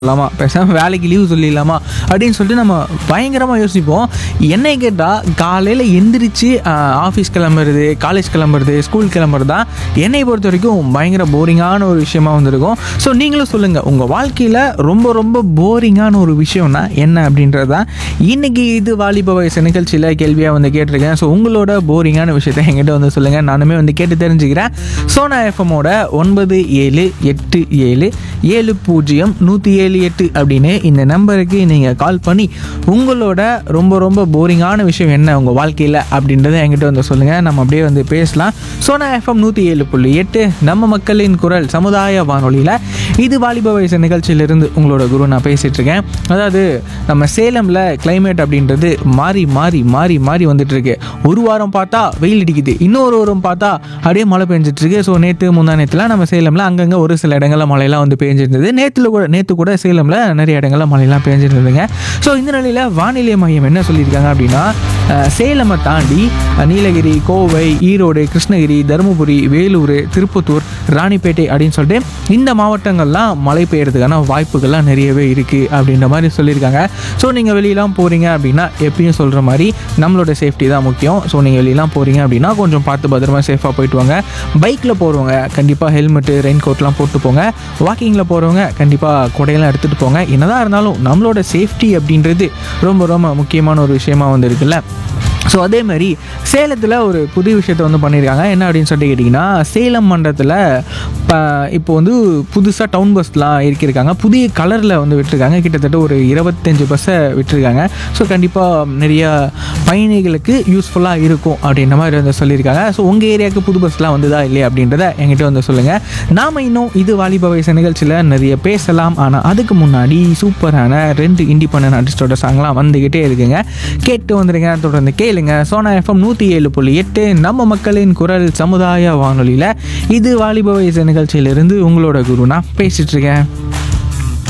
சொல்லலாமா பேசாமல் வேலைக்கு லீவு சொல்லிடலாமா அப்படின்னு சொல்லிட்டு நம்ம பயங்கரமாக யோசிப்போம் என்னை கேட்டால் காலையில் எந்திரிச்சு ஆஃபீஸ் கிளம்புறது காலேஜ் கிளம்புறது ஸ்கூல் கிளம்புறது தான் என்னை பொறுத்த வரைக்கும் பயங்கர போரிங்கான ஒரு விஷயமா வந்திருக்கும் ஸோ நீங்களும் சொல்லுங்கள் உங்கள் வாழ்க்கையில் ரொம்ப ரொம்ப போரிங்கான ஒரு விஷயம்னா என்ன அப்படின்றது தான் இன்றைக்கி இது வாலிப வயசு நிகழ்ச்சியில் கேள்வியாக வந்து கேட்டிருக்கேன் ஸோ உங்களோட போரிங்கான விஷயத்தை என்கிட்ட வந்து சொல்லுங்கள் நானுமே வந்து கேட்டு தெரிஞ்சுக்கிறேன் சோனா எஃப்எம்மோட ஒன்பது ஏழு எட்டு ஏழு ஏழு பூஜ்ஜியம் நூற்றி ஏழு எட்டு அப்படின்னு இந்த நம்பருக்கு நீங்கள் கால் பண்ணி உங்களோட ரொம்ப ரொம்ப போரிங்கான விஷயம் என்ன உங்கள் வாழ்க்கையில் அப்படின்றத என்கிட்ட வந்து சொல்லுங்கள் நம்ம அப்படியே வந்து பேசலாம் சோனா எஃப்எம் நூற்றி ஏழு புள்ளி எட்டு நம்ம மக்களின் குரல் சமுதாய வானொலியில் இது வாலிப வயசு நிகழ்ச்சியிலிருந்து உங்களோட குரு நான் பேசிகிட்டு இருக்கேன் அதாவது நம்ம சேலமில் climate அப்படின்றது மாறி மாறி மாறி மாறி வந்துட்டு இருக்கு ஒரு வாரம் பார்த்தா வெயில் அடிக்குது இன்னொரு வாரம் பார்த்தா அப்படியே மழை பெஞ்சிட்டு இருக்கு ஸோ நேற்று முந்தா நேற்றுலாம் நம்ம சேலமில் அங்கங்கே ஒரு சில இடங்களில் மழையெல்லாம் வந்து பேஞ்சிருந்தது நேற்றுல கூட நேற்று கூட சேலமில் நிறைய இடங்களில் மழையெல்லாம் பேஞ்சிருந்ததுங்க ஸோ இந்த நிலையில் வானிலை மையம் என்ன சொல்லியிருக்காங்க அப்படின்னா அஹ், சேலமை தாண்டி அஹ், நீலகிரி கோவை ஈரோடு கிருஷ்ணகிரி தருமபுரி வேலூர் திருப்பத்தூர் ராணிப்பேட்டை அப்படின்னு சொல்லிட்டு இந்த மாவட்டங்கள்லாம் மழை பெய்யறதுக்கான வாய்ப்புகள்லாம் நிறையவே இருக்குது அப்படின்ற மாதிரி சொல்லியிருக்காங்க ஸோ நீங்கள் வெளியெல்லாம் போகிறீங்க அப்படின்னா எப்பயும் சொல்கிற மாதிரி நம்மளோட சேஃப்டி தான் முக்கியம் ஸோ நீங்கள் வெளியெல்லாம் போகிறீங்க அப்படின்னா கொஞ்சம் பார்த்து பத்திரமா சேஃபாக போயிட்டு வாங்க பைக்கில் போகிறவங்க கண்டிப்பாக ஹெல்மெட்டு ரெயின் கோட்லாம் போட்டு போங்க வாக்கிங்கில் போகிறவங்க கண்டிப்பாக கொடையெல்லாம் எடுத்துகிட்டு போங்க என்னதான் இருந்தாலும் நம்மளோட சேஃப்டி அப்படின்றது ரொம்ப ரொம்ப முக்கியமான ஒரு விஷயமா வந்து இருக்குல்ல ஸோ அதே மாதிரி சேலத்தில் ஒரு புதிய விஷயத்தை வந்து பண்ணியிருக்காங்க என்ன அப்படின்னு சொல்லிட்டு கேட்டிங்கன்னா சேலம் மண்டலத்தில் இப்போ இப்போ வந்து புதுசாக டவுன் பஸ்லாம் இறக்கியிருக்காங்க புதிய கலரில் வந்து விட்டுருக்காங்க கிட்டத்தட்ட ஒரு இருபத்தஞ்சு பஸ்ஸை விட்டுருக்காங்க ஸோ கண்டிப்பாக நிறைய பயணிகளுக்கு யூஸ்ஃபுல்லாக இருக்கும் அப்படின்ற மாதிரி வந்து சொல்லியிருக்காங்க ஸோ உங்கள் ஏரியாவுக்கு புது பஸ்லாம் வந்துதா இல்லையா அப்படின்றத என்கிட்ட வந்து சொல்லுங்கள் நாம் இன்னும் இது வாலிப வயசு நிகழ்ச்சியில் நிறைய பேசலாம் ஆனால் அதுக்கு முன்னாடி சூப்பரான ரெண்டு இண்டிபெண்டன்ட் ஆர்டிஸ்டோட சாங்லாம் வந்துக்கிட்டே இருக்குங்க கேட்டு வந்துடுங்க தொடர்ந்து கேளுங்க சோனா எஃப்எம் நூற்றி ஏழு புள்ளி எட்டு நம்ம மக்களின் குரல் சமுதாய வானொலியில் இது வாலிப வயசு நிகழ்ச்சியிலிருந்து உங்களோட குரு நான் பேசிட்டு இருக்கேன்